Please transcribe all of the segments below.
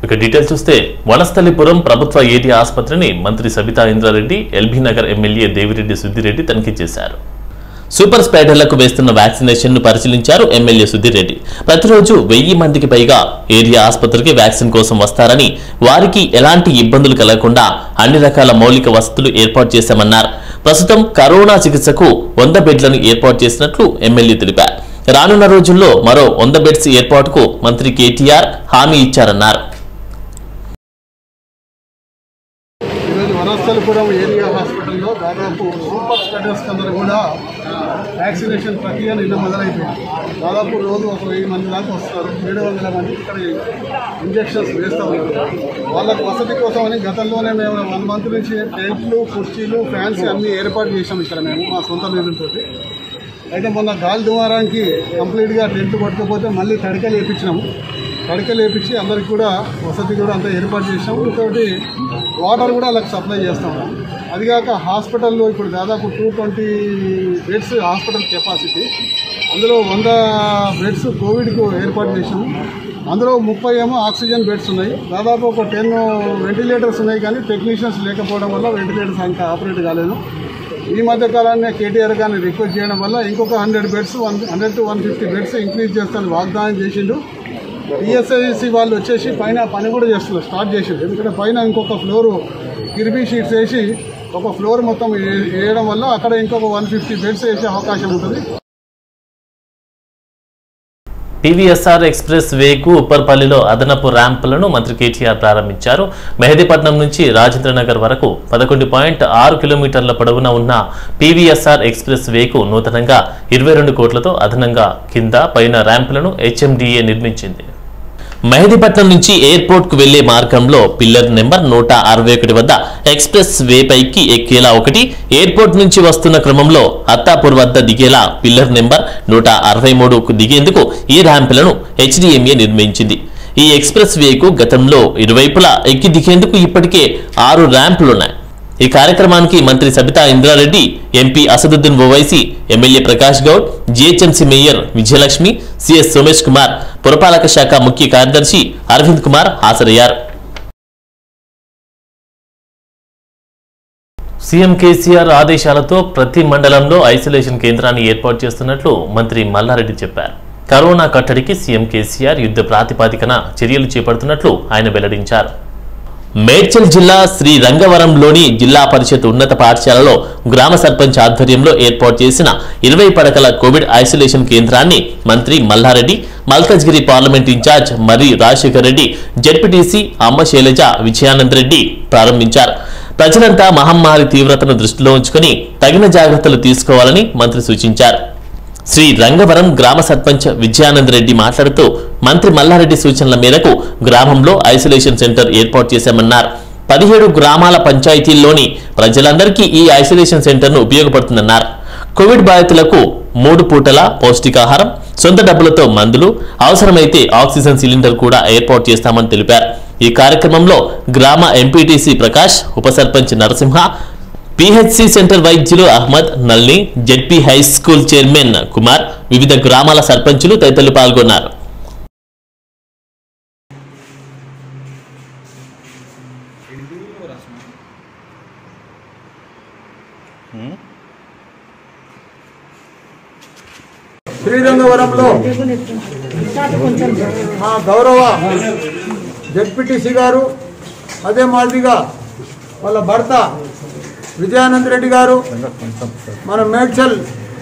ఇక డీటెయిల్స్ చూస్తే వనస్థలిపురం ప్రభుత్వ ఏరియా ఆసుపత్రిని మంత్రి సబితా ఇంద్రారెడ్డి ఎల్బీ నగర్ ఎమ్మెల్యే దేవిరెడ్డి సుద్దిరెడ్డి తనిఖీ చేశారు సూపర్ స్పైడర్లకు వేస్తున్న వ్యాక్సినేషన్ ను పరిశీలించారు ఎమ్మెల్యే సుధీర్ ప్రతిరోజు వెయ్యి మందికి పైగా ఏరియా ఆసుపత్రికి వ్యాక్సిన్ కోసం వస్తారని వారికి ఎలాంటి ఇబ్బందులు కలగకుండా అన్ని రకాల మౌలిక వసతులు ఏర్పాటు చేశామన్నారు ప్రస్తుతం కరోనా చికిత్సకు వంద బెడ్లను ఏర్పాటు చేసినట్లు ఎమ్మెల్యే తెలిపారు రానున్న రోజుల్లో మరో వంద బెడ్స్ ఏర్పాటుకు మంత్రి కేటీఆర్ హామీ ఇచ్చారన్నారు ఈరోజు వనస్థలపురం ఏరియా హాస్పిటల్లో దాదాపు సూపర్ స్టడర్స్ అందరూ కూడా వ్యాక్సినేషన్ ప్రక్రియ నిన్న మొదలైపోయింది దాదాపు రోజు ఒక వెయ్యి మంది దాకా వస్తారు ఏడు వందల మంది ఇక్కడ ఇంజెక్షన్స్ వేస్తూ ఉంటారు వాళ్ళకు వసతి కోసమని గతంలోనే మేము వన్ మంత్ నుంచి టెంట్లు కుర్చీలు ఫ్యాన్స్ అన్నీ ఏర్పాటు చేసాం ఇక్కడ మేము మా సొంత నిధులతో అయితే మొన్న గాలి దుమారానికి కంప్లీట్గా టెంట్ కొట్టకపోతే మళ్ళీ తడికలు వేయించినాము తడికలు వేయించి అందరికి కూడా వసతి కూడా అంతా ఏర్పాటు చేసాము ఇంకోటి వాటర్ కూడా వాళ్ళకి సప్లై చేస్తాము అదిగాక హాస్పిటల్లో ఇప్పుడు దాదాపు two twenty beds hospital capacity అందులో వంద బెడ్స్ కోవిడ్కు ఏర్పాటు చేసాము అందులో ముప్పై ఏమో ఆక్సిజన్ బెడ్స్ ఉన్నాయి దాదాపు ఒక టెన్ వెంటిలేటర్స్ ఉన్నాయి కానీ టెక్నీషియన్స్ లేకపోవడం వల్ల వెంటిలేటర్స్ ఇంకా ఆపరేట్ కాలేదు ఈ మధ్య కాలాన్ని కేటీఆర్ గారిని రిక్వెస్ట్ చేయడం వల్ల ఇంకొక hundred beds one hundred to one fifty beds increase చేస్తాను వాగ్దానం చేసిండు టీఎస్ఐసి వాళ్ళు వచ్చేసి పైన పని కూడా చేస్తున్నారు స్టార్ట్ చేసిండు ఎందుకంటే పైన ఇంకొక ఫ్లోర్ కిరిబీ షీట్స్ వేసి ఒక ఫ్లోర్ మొత్తం వే- వేయడం వల్ల అక్కడ ఇంకొక వన్ ఫిఫ్టీ బెడ్స్ వేసే అవకాశం ఉంటుంది టీవీఎస్ఆర్ ఎక్స్ప్రెస్ వేకు ఉప్పర్పల్లిలో అదనపు ర్యాంపులను మంత్రి కేటీఆర్ ప్రారంభించారు మెహదీపట్నం నుంచి రాజేంద్రనగర్ వరకు పదకొండు పాయింట్ ఆరు కిలోమీటర్ల పొడవున ఉన్న పీవీఎస్ఆర్ ఎక్స్ప్రెస్ వేకు నూతనంగా ఇరవై రెండు కోట్లతో అదనంగా కింద పైన ర్యాంపులను హెచ్ఎండిఏ నిర్మించింది మెహదీపట్నం నుంచి ఎయిర్పోర్ట్ కు వెళ్లే మార్గంలో పిల్లర్ నెంబర్ నూట అరవై ఒకటి వద్ద ఎక్స్ప్రెస్ వే పైకి ఎక్కేలా ఒకటి ఎయిర్పోర్ట్ నుంచి వస్తున్న క్రమంలో అత్తాపూర్ వద్ద దిగేలా పిల్లర్ నెంబర్ నూట అరవై మూడుకు దిగేందుకు ఈ ర్యాంపులను హెచ్డిఎంఏ నిర్మించింది ఈ ఎక్స్ప్రెస్ వేకు గతంలో ఇరువైపులా ఎక్కి దిగేందుకు ఇప్పటికే ఆరు ర్యాంపులున్నాయి ఈ కార్యక్రమానికి మంత్రి Sabitha Indrareddy MP Asaduddin Owaisi MLA Prakash Goud GHMC mayor Vijayalakshmi CS Somesh Kumar పురపాలక శాఖ ముఖ్య కార్యదర్శి అరవింద్ కుమార్ హాజరయ్యారు సీఎం కేసీఆర్ ఆదేశాలతో ప్రతి మండలంలో ఐసోలేషన్ కేంద్రాన్ని ఏర్పాటు చేస్తున్నట్లు మంత్రి మల్లారెడ్డి చెప్పారు కరోనా కట్టడికి సీఎం కేసీఆర్ యుద్ధ ప్రాతిపాదికన చర్యలు చేపడుతున్నట్లు ఆయన వెల్లడించారు మేడ్చల్ జిల్లా శ్రీ రంగవరంలోని జిల్లా పరిషత్ ఉన్నత పాఠశాలలో గ్రామ సర్పంచ్ ఆధ్వర్యంలో ఏర్పాటు చేసిన ఇరవై పడకల కోవిడ్ ఐసోలేషన్ కేంద్రాన్ని మంత్రి Mallareddy Malkajgiri parliament incharge Marri Rajasekhar Reddy ZPTC అమ్మ శైలజ విజయానంద్ రెడ్డి ప్రారంభించారు ప్రజలంతా మహమ్మారి తీవ్రతను దృష్టిలో ఉంచుకొని తగిన జాగ్రత్తలు తీసుకోవాలని మంత్రి సూచించారు శ్రీ రంగవరం గ్రామ సర్పంచ్ విజయానంద్ రెడ్డి మాట్లాడుతూ మంత్రి మల్లారెడ్డి సూచనల మేరకు గ్రామంలో ఐసోలేషన్ సెంటర్ ఏర్పాటు చేశామన్నారు పదిహేడు గ్రామాల పంచాయతీల్లోని ప్రజలందరికీ ఈ ఐసోలేషన్ సెంటర్ను ఉపయోగపడుతుందన్నారు కోవిడ్ బాధితులకు మూడు పూటల పౌష్టికాహారం సొంత డబ్బులతో మందులు అవసరమైతే ఆక్సిజన్ సిలిండర్ కూడా ఏర్పాటు చేస్తామని తెలిపారు ఈ కార్యక్రమంలో గ్రామ ఎంపీటీసీ ప్రకాష్ ఉప సర్పంచ్ నరసింహ పిహెచ్సి సెంటర్ వైద్యులు అహ్మద్ నల్ని ZP high school chairman Kumar వివిధ గ్రామాల సర్పంచులు తదితరులు పాల్గొన్నారు శ్రీరంగవరంలో మా గౌరవ జడ్పీటీసీ గారు అదే మాదిరిగా వాళ్ళ భర్త విజయానంద్ రెడ్డి గారు మన మేడ్చల్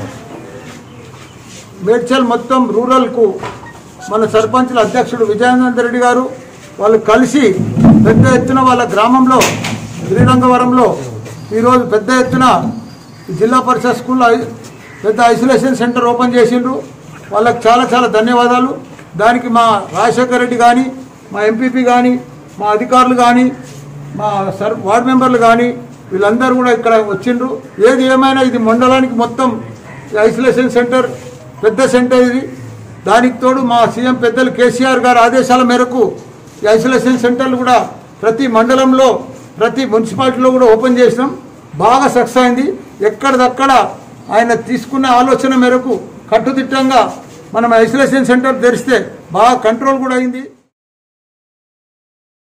మేడ్చల్ మొత్తం రూరల్కు మన సర్పంచుల అధ్యక్షుడు విజయానంద రెడ్డి గారు వాళ్ళు కలిసి పెద్ద ఎత్తున వాళ్ళ గ్రామంలో శ్రీరంగవరంలో ఈరోజు పెద్ద ఎత్తున జిల్లా పరిషత్ స్కూల్లో ఐ- పెద్ద ఐసోలేషన్ సెంటర్ ఓపెన్ చేసిండ్రు వాళ్ళకి చాలా చాలా ధన్యవాదాలు దానికి మా రాజశేఖర్ రెడ్డి కానీ మా ఎంపీపీ కానీ మా అధికారులు కానీ మా సర్ వార్డు మెంబర్లు కానీ వీళ్ళందరూ కూడా ఇక్కడ వచ్చిండ్రు ఏది ఏమైనా ఇది మండలానికి మొత్తం ఈ ఐసోలేషన్ సెంటర్ పెద్ద సెంటర్ ఇది దానికి తోడు మా సీఎం పెద్దలు కేసీఆర్ గారి ఆదేశాల మేరకు ఈ ఐసోలేషన్ సెంటర్లు కూడా ప్రతి మండలంలో ప్రతి మున్సిపాలిటీలో కూడా ఓపెన్ చేసినాం బాగా సక్సెస్ అయింది ఎక్కడిదక్కడ ఆయన తీసుకున్న ఆలోచన మేరకు కట్టుదిట్టంగా మనం ఐసోలేషన్ సెంటర్ తెరిస్తే బాగా కంట్రోల్ కూడా అయింది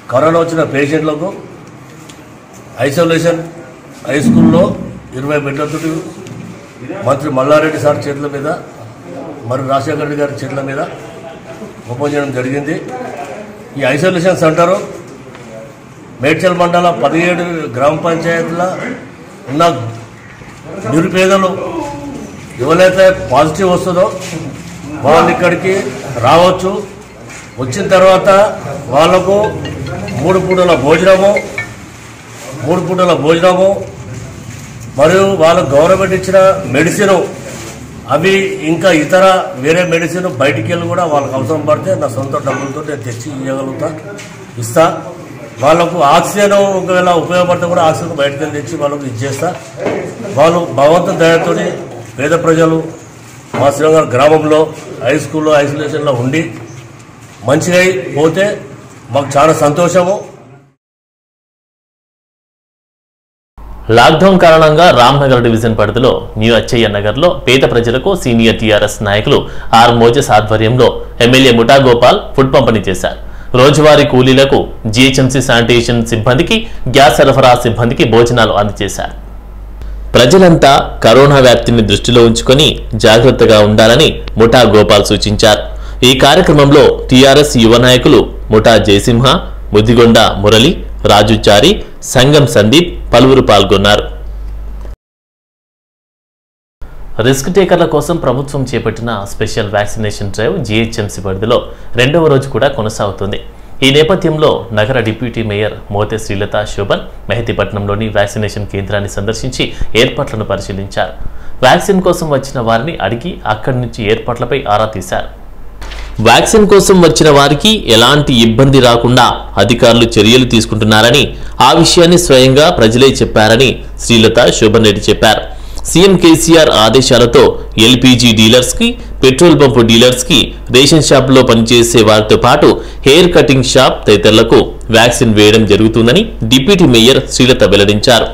కరోనా వచ్చిన పేషెంట్లకు ఐసోలేషన్ హై స్కూల్లో ఇరవై బెడ్లతో మంత్రి మల్లారెడ్డి సార్ చేతుల మీద మరి రాజశేఖర రెడ్డి గారి చేతుల మీద ఓపెన్ చేయడం జరిగింది ఈ ఐసోలేషన్ సెంటరు మేడ్చల్ మండల పదిహేడు గ్రామ పంచాయతీల ఉన్న నిరుపేదలు ఎవరైతే పాజిటివ్ వస్తుందో వాళ్ళు ఇక్కడికి రావచ్చు వచ్చిన తర్వాత వాళ్ళకు మూడు పూటల భోజనము మూడు పూటల భోజనము మరియు వాళ్ళకు గవర్నమెంట్ ఇచ్చిన మెడిసిన్ అవి ఇంకా ఇతర వేరే మెడిసిన్ బయటికి వెళ్ళి కూడా వాళ్ళకి అవసరం పడితే నా సొంత డబ్బులతో నేను తెచ్చి ఇవ్వగలుగుతా ఇస్తా వాళ్ళకు ఆక్సిజన్ ఒకవేళ ఉపయోగపడితే కూడా ఆక్సిజన్ బయటకు వెళ్ళి తెచ్చి వాళ్ళకు ఇచ్చేస్తా వాళ్ళు భగవంతుని దయతోని పేద ప్రజలు మా శ్రీనగర్ గ్రామంలో హై స్కూల్లో ఐసోలేషన్లో ఉండి మంచిగా అయి పోతే మాకు చాలా సంతోషము లాక్డౌన్ కారణంగా రామ్నగర్ డివిజన్ పరిధిలో న్యూ అచ్చయ్య నగర్లో పేద ప్రజలకు సీనియర్ టీఆర్ఎస్ నాయకులు ఆర్ మోజస్ ఆధ్వర్యంలో ఎమ్మెల్యే ముఠా గోపాల్ ఫుడ్ పంపిణీ చేశారు రోజువారీ కూలీలకు జీహెచ్ఎంసీ శానిటేషన్ సిబ్బందికి గ్యాస్ సరఫరా సిబ్బందికి భోజనాలు అందజేశారు ప్రజలంతా కరోనా వ్యాప్తిని దృష్టిలో ఉంచుకొని జాగ్రత్తగా ఉండాలని ముఠా గోపాల్ సూచించారు ఈ కార్యక్రమంలో టీఆర్ఎస్ యువ నాయకులు ముఠా జయసింహ ముదిగొండ మురళి రాజు చారి సంగం సందీప్ పలువురు పాల్గొన్నారు రిస్క్ టేకర్ల కోసం ప్రభుత్వం చేపట్టిన స్పెషల్ వ్యాక్సినేషన్ డ్రైవ్ జీహెచ్ఎంసీ పరిధిలో రెండవ రోజు కూడా కొనసాగుతుంది ఈ నేపథ్యంలో నగర డిప్యూటీ మేయర్ మోతే శ్రీలత శోభన్ మెహదీపట్నంలోని వ్యాక్సినేషన్ కేంద్రాన్ని సందర్శించి ఏర్పాట్లను పరిశీలించారు వ్యాక్సిన్ కోసం వచ్చిన వారిని అడిగి అక్కడి నుంచి ఏర్పాట్లపై ఆరా తీశారు వ్యాక్సిన్ కోసం వచ్చిన వారికి ఎలాంటి ఇబ్బంది రాకుండా అధికారులు చర్యలు తీసుకుంటున్నారని ఆ విషయాన్ని స్వయంగా ప్రజలే చెప్పారని శ్రీలత శోభన్ రెడ్డి చెప్పారు సీఎం కేసీఆర్ ఆదేశాలతో ఎల్పీజీ డీలర్స్ కి పెట్రోల్ పంపు డీలర్స్ కి రేషన్ షాప్ లో పనిచేసే వారితో పాటు హెయిర్ కటింగ్ షాప్ తదితరులకు వ్యాక్సిన్ వేయడం జరుగుతుందని డిప్యూటీ మేయర్ శ్రీలత వెల్లడించారు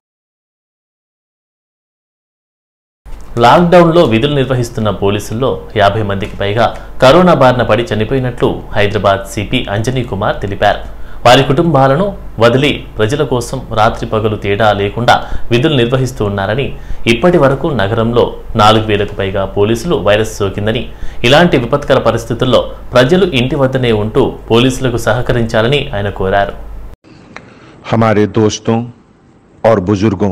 లాక్డౌన్లో విధులు నిర్వహిస్తున్న పోలీసుల్లో యాభై మందికి పైగా కరోనా బారిన పడి చనిపోయినట్లు హైదరాబాద్ సిపి అంజనీ కుమార్ తెలిపారు వారి కుటుంబాలను వదిలి ప్రజల కోసం రాత్రి పగలు తేడా లేకుండా విధులు నిర్వహిస్తూ ఉన్నారని ఇప్పటి వరకు నగరంలో నాలుగు వేలకు పైగా పోలీసులు వైరస్ సోకిందని ఇలాంటి విపత్కర పరిస్థితుల్లో ప్రజలు ఇంటి వద్దనే ఉంటూ పోలీసులకు సహకరించాలని ఆయన కోరారు हमारे दोस्तों और बुजुर्गों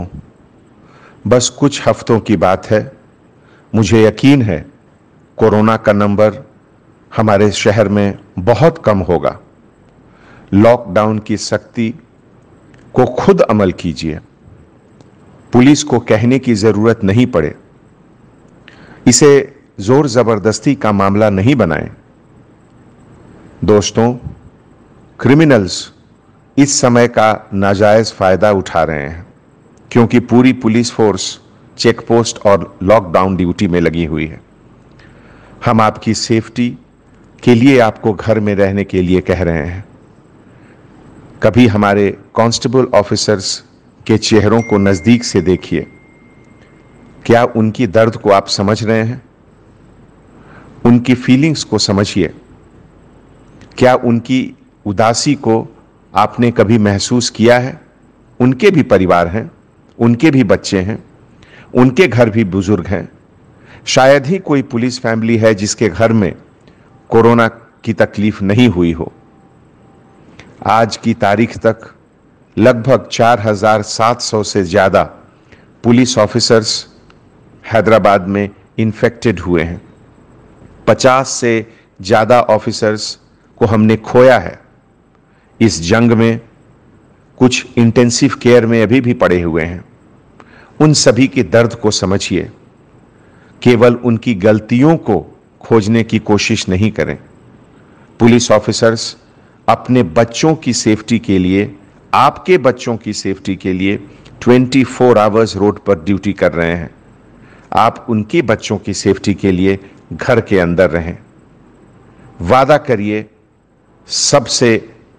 बस कुछ हफ्तों की बात है मुझे यकीन है कोरोना का नंबर हमारे शहर में बहुत कम होगा लॉकडाउन की सख्ती को खुद अमल कीजिए पुलिस को कहने की जरूरत नहीं पड़े इसे जोर जबरदस्ती का मामला नहीं बनाएं दोस्तों क्रिमिनल्स इस समय का नाजायज फायदा उठा रहे हैं क्योंकि पूरी पुलिस फोर्स चेक पोस्ट और लॉकडाउन ड्यूटी में लगी हुई है हम आपकी सेफ्टी के लिए आपको घर में रहने के लिए कह रहे हैं कभी हमारे कांस्टेबल ऑफिसर्स के चेहरों को नजदीक से देखिए क्या उनकी दर्द को आप समझ रहे हैं उनकी फीलिंग्स को समझिए क्या उनकी उदासी को आपने कभी महसूस किया है उनके भी परिवार हैं उनके भी बच्चे हैं उनके घर भी बुजुर्ग हैं शायद ही कोई पुलिस फैमिली है जिसके घर में कोरोना की तकलीफ नहीं हुई हो आज की तारीख तक लगभग 4,700 से ज़्यादा पुलिस ऑफिसर्स हैदराबाद में इन्फेक्टेड हुए हैं 50 से ज़्यादा ऑफिसर्स को हमने खोया है इस जंग में कुछ इंटेंसिव केयर में अभी भी पड़े हुए हैं उन सभी के दर्द को समझिए केवल उनकी गलतियों को खोजने की कोशिश नहीं करें पुलिस ऑफिसर्स अपने बच्चों की सेफ्टी के लिए आपके बच्चों की सेफ्टी के लिए 24 फोर आवर्स रोड पर ड्यूटी कर रहे हैं आप उनके बच्चों की सेफ्टी के लिए घर के अंदर रहें वादा करिए सबसे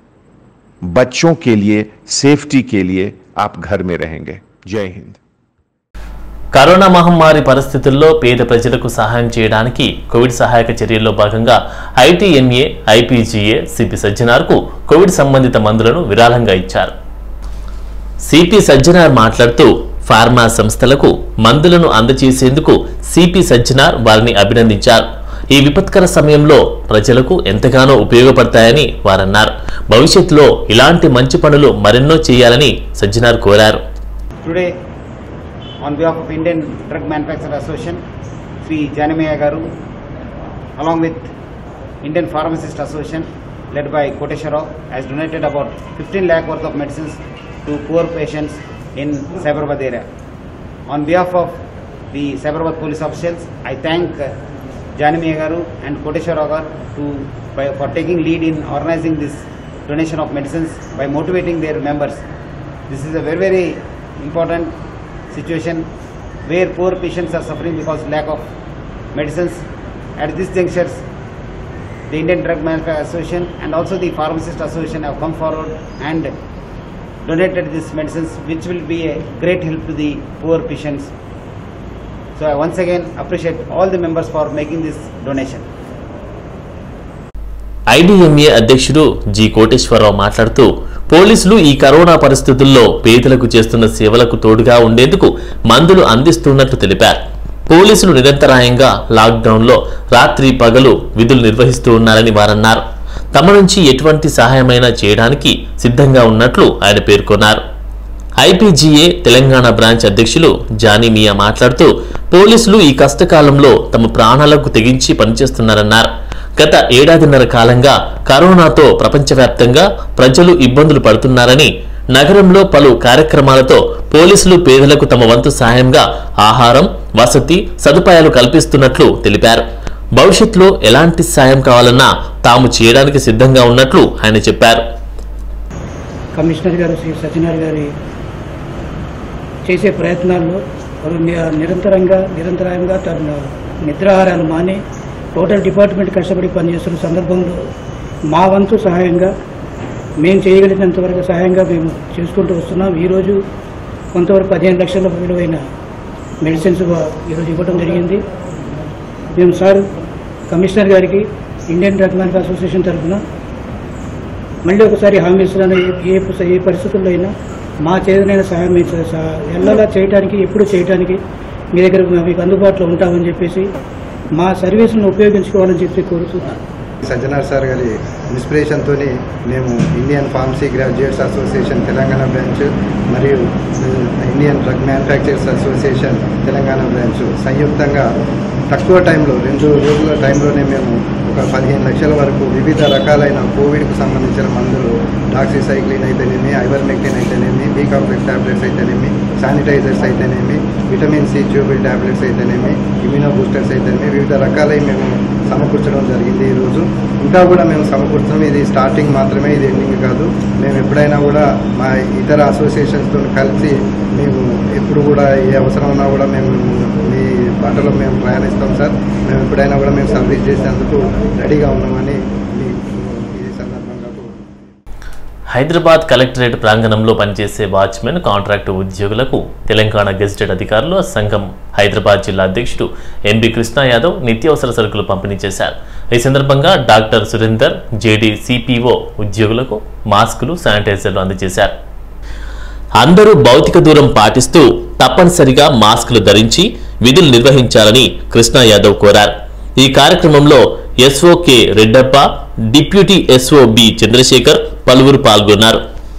बच्चों के लिए सेफ्टी के लिए आप घर में रहेंगे जय हिंद కరోనా మహమ్మారి పరిస్థితుల్లో పేద ప్రజలకు సహాయం చేయడానికి కోవిడ్ సహాయక చర్యల్లో భాగంగా ఐటీఎంఏ ఐపీజీఏ సిపి సజ్జనార్కు కోవిడ్ సంబంధిత మందులను విరాళంగా ఇచ్చారు సిపి సజ్జనార్ మాట్లాడుతూ ఫార్మా సంస్థలకు మందులను అందజేసేందుకు సిపి సజ్జనార్ వారిని అభినందించారు ఈ విపత్కర సమయంలో ప్రజలకు ఎంతగానో ఉపయోగపడతాయని వారన్నారు భవిష్యత్తులో ఇలాంటి మంచి పనులు మరెన్నో చేయాలని సజ్జనార్ కోరారు Today, on behalf of Indian Drug Manufacturer Association, Sri Janamaya Garu, along with Indian Pharmacist Association, led by Koteshwara, has donated about 15 lakh worth of medicines to poor patients in Cyberabad area. On behalf of the Cyberabad police officials, I thank uh, Janamaya Garu and Koteshwara Garu to, by, for taking lead in organizing this donation of medicines by motivating their members. This is a very, very important situation where poor patients are suffering because lack of medicines. At this junctures, the Indian Drug Manufacturer Association and also the Pharmacist Association have come forward and donated these medicines, which will be a great help to the poor patients. So I once again appreciate all the members for making this donation. ఐడిఎంఏ అధ్యక్షుడు G Koteswararao మాట్లాడుతూ పోలీసులు ఈ corona పరిస్థితుల్లో పేదలకు చేస్తున్న సేవలకు తోడుగా ఉండేందుకు మందులు అందిస్తున్నట్లు తెలిపారు పోలీసులు నిరంతరాయంగా లాక్డౌన్లో రాత్రి పగలు విధులు నిర్వహిస్తూ ఉన్నారని వారన్నారు తమ నుంచి ఎటువంటి సహాయమైనా చేయడానికి సిద్ధంగా ఉన్నట్లు ఆయన పేర్కొన్నారు ఐపీజీఏ తెలంగాణ బ్రాంచ్ అధ్యక్షులు జానీ మియా మాట్లాడుతూ పోలీసులు ఈ కష్టకాలంలో తమ ప్రాణాలకు తెగించి పనిచేస్తున్నారన్నారు గత ఏడాదిన్నర కాలంగా కరోనాతో ప్రపంచవ్యాప్తంగా ప్రజలు ఇబ్బందులు పడుతున్నారని నగరంలో పలు కార్యక్రమాలతో పోలీసులు పేదలకు తమ వంతు సాయంగా ఆహారం వసతి సదుపాయాలు కల్పిస్తున్నట్లు తెలిపారు భవిష్యత్తులో ఎలాంటి సాయం కావాలన్నా తాము చేయడానికి సిద్ధంగా ఉన్నట్లు ఆయన చెప్పారు కమిషనర్ గారు శ్రీ సత్యనారాయణ గారి చేసే ప్రయత్నాల్లో వారు ని- నిరంతరంగా నిరంతరాయంగా తన నిద్రాహారాలు మాని టోటల్ డిపార్ట్మెంట్ కష్టపడి పనిచేస్తున్న సందర్భంలో మా వంతు సహాయంగా మేము చేయగలిగినంత వరకు సహాయంగా మేము చేసుకుంటూ వస్తున్నాం ఈరోజు కొంతవరకు పదిహేను లక్షల విలువైన మెడిసిన్స్ వా- ఈరోజు ఇవ్వడం జరిగింది మేము సార్ కమిషనర్ గారికి ఇండియన్ డ్రగ్ మ్యాన్ అసోసియేషన్ తరఫున మళ్ళీ ఒకసారి హామీ ఇస్తున్నాను ఏ- ఏ ప- ఏ పరిస్థితుల్లో అయినా మా చేతనైన సహాయం మేము చే- సహా- ఎల్లలా చేయడానికి ఎప్పుడు చేయడానికి మీ దగ్గర మీకు అందుబాటులో ఉంటామని చెప్పేసి మా సర్వీసులను ఉపయోగించుకోవాలని చెప్పి కోరుతున్నాను సజ్జనార్ సార్ గారి ఇన్స్పిరేషన్తో మేము Indian pharmacy graduates association Telangana branch మరియు Indian drug manufacturers association Telangana branch సంయుక్తంగా తక్కువ టైంలో రెండు రోజుల టైంలోనే మేము ఒక పదిహేను లక్షల వరకు వివిధ రకాలైన కోవిడ్కు సంబంధించిన మందులు డాక్సిసైక్లిన్ అయితేనేమి ఐవర్మెక్టిన్ అయితేనేమి బీ కాంప్లెక్స్ ట్యాబ్లెట్స్ అయితేనేమి శానిటైజర్స్ అయితేనేమి విటమిన్ సి ట్యూబుల్ ట్యాబ్లెట్స్ అయితేనేమి ఇమ్యూనో బూస్టర్స్ అయితేనేమి వివిధ రకాలై మేము సమకూర్చడం జరిగింది ఈరోజు ఇంకా కూడా మేము సమకూర్చడం ఇది స్టార్టింగ్ మాత్రమే ఇది ఎండింగ్ కాదు మేము ఎప్పుడైనా కూడా మా ఇతర అసోసియేషన్స్తో కలిసి మేము ఎప్పుడు కూడా ఏ అవసరం ఉన్నా కూడా మేము మీ బాటలో మేము ప్రయాణిస్తాం సార్ మేము ఎప్పుడైనా కూడా మేము సర్వీస్ చేసేందుకు రెడీగా ఉన్నామని మీకు ఈ సందర్భంగా హైదరాబాద్ కలెక్టరేట్ ప్రాంగణంలో పనిచేసే వాచ్మెన్ కాంట్రాక్టు ఉద్యోగులకు తెలంగాణ గెజిటెడ్ అధికారులు సంఘం హైదరాబాద్ జిల్లా అధ్యక్షుడు ఎంబి కృష్ణ యాదవ్ నిత్యావసర సరుకులు పంపిణీ చేశారు ఈ సందర్భంగా డాక్టర్ సురేందర్ జేడీ సిపిఓ ఉద్యోగులకు మాస్కులు శానిటైజర్లు అందజేశారు అందరూ భౌతిక దూరం పాటిస్తూ తప్పనిసరిగా మాస్కులు ధరించి విధులు నిర్వహించాలని కృష్ణ యాదవ్ కోరారు ఈ కార్యక్రమంలో SO K Reddappa deputy SO B Chandrasekhar పలువురు పాల్గొన్నారు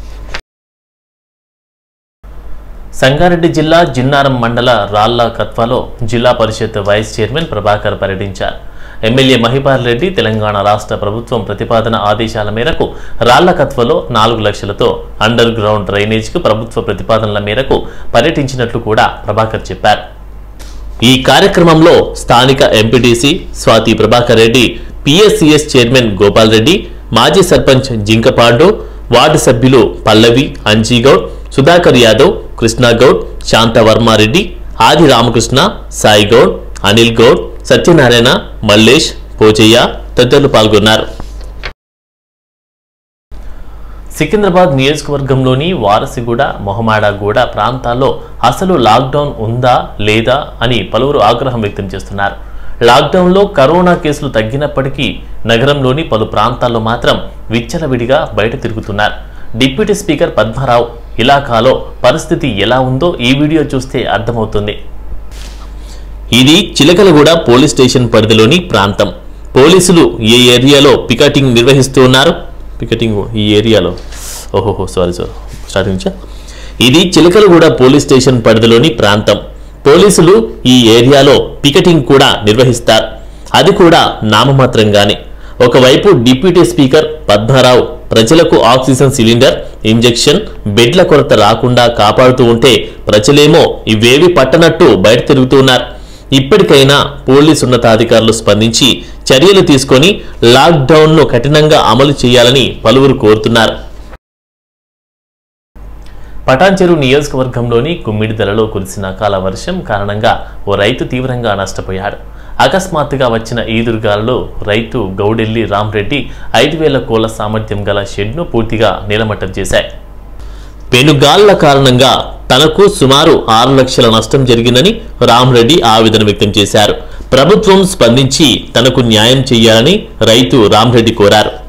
సంగారెడ్డి జిల్లా జిన్నారం మండల రాళ్ల కత్వాలో జిల్లా పరిషత్ వైస్ చైర్మన్ ప్రభాకర్ పర్యటించారు ఎమ్మెల్యే మహిపాల్ రెడ్డి తెలంగాణ రాష్ట్ర ప్రభుత్వం ప్రతిపాదన ఆదేశాల మేరకు రాళ్ల కత్వలో నాలుగు లక్షలతో అండర్ గ్రౌండ్ డ్రైనేజ్కు ప్రభుత్వ ప్రతిపాదనల మేరకు పర్యటించినట్లు కూడా ప్రభాకర్ చెప్పారు ఈ కార్యక్రమంలో స్థానిక MPTC Swathi Prabhakar Reddy PSCS chairman Gopal Reddy మాజీ సర్పంచ్ జింకపాండు వార్డు సభ్యులు పల్లవి అంజీగౌడ్ సుధాకర్ యాదవ్ కృష్ణాగౌడ్ శాంతవర్మారెడ్డి ఆది రామకృష్ణ సాయి గౌడ్ అనిల్ గౌడ్ సత్యనారాయణ మల్లేష్ పోచయ్య తదితరులు పాల్గొన్నారు సికింద్రాబాద్ నియోజకవర్గంలోని వారసిగూడ మొహమాడగూడ ప్రాంతాల్లో అసలు లాక్డౌన్ ఉందా లేదా అని పలువురు ఆగ్రహం వ్యక్తం చేస్తున్నారు లాక్డౌన్లో కరోనా కేసులు తగ్గినప్పటికీ నగరంలోని పలు ప్రాంతాల్లో మాత్రం విచ్చలవిడిగా బయట తిరుగుతున్నారు డిప్యూటీ స్పీకర్ పద్మారావు ఇలాకాలో పరిస్థితి ఎలా ఉందో ఈ వీడియో చూస్తే అర్థమవుతుంది ఇది చిలకలగూడ పోలీస్ స్టేషన్ పరిధిలోని ప్రాంతం పోలీసులు ఏ ఏరియాలో పికెటింగ్ నిర్వహిస్తూ ఉన్నారు పికెటింగ్ ఈ ఏరియాలో ఓహోహో సారీ సార్ స్టార్టింగ్ నుంచా ఇది చిలకలగూడ పోలీస్ స్టేషన్ పరిధిలోని ప్రాంతం పోలీసులు ఈ ఏరియాలో పికెటింగ్ కూడా నిర్వహిస్తారు అది కూడా నామమాత్రంగానే ఒకవైపు డిప్యూటీ స్పీకర్ పద్మారావు ప్రజలకు ఆక్సిజన్ సిలిండర్ ఇంజెక్షన్ బెడ్ల కొరత రాకుండా కాపాడుతూ ఉంటే ప్రజలేమో ఇవేవి పట్టనట్టు బయట తిరుగుతూ ఉన్నారు ఇప్పటికైనా పోలీసు ఉన్నతాధికారులు స్పందించి చర్యలు తీసుకొని లాక్డౌన్ను కఠినంగా అమలు చేయాలని పలువురు కోరుతున్నారు పటాన్చెరు నియోజకవర్గంలోని కుమ్మిడిదలలో కురిసిన అకాల వర్షం కారణంగా ఓ రైతు తీవ్రంగా నష్టపోయాడు అకస్మాత్తుగా వచ్చిన ఈదురుగాలలో రైతు గౌడెల్లి రామ్రెడ్డి ఐదు వేల కోళ్ల సామర్థ్యం గల షెడ్ను పూర్తిగా నీలమట్టం చేశాయి పెనుగాళ్ల కారణంగా తనకు సుమారు ఆరు లక్షల నష్టం జరిగిందని రామరెడ్డి ఆవేదన వ్యక్తం చేశారు ప్రభుత్వం స్పందించి తనకు న్యాయం చేయాలని రైతు రామరెడ్డి కోరారు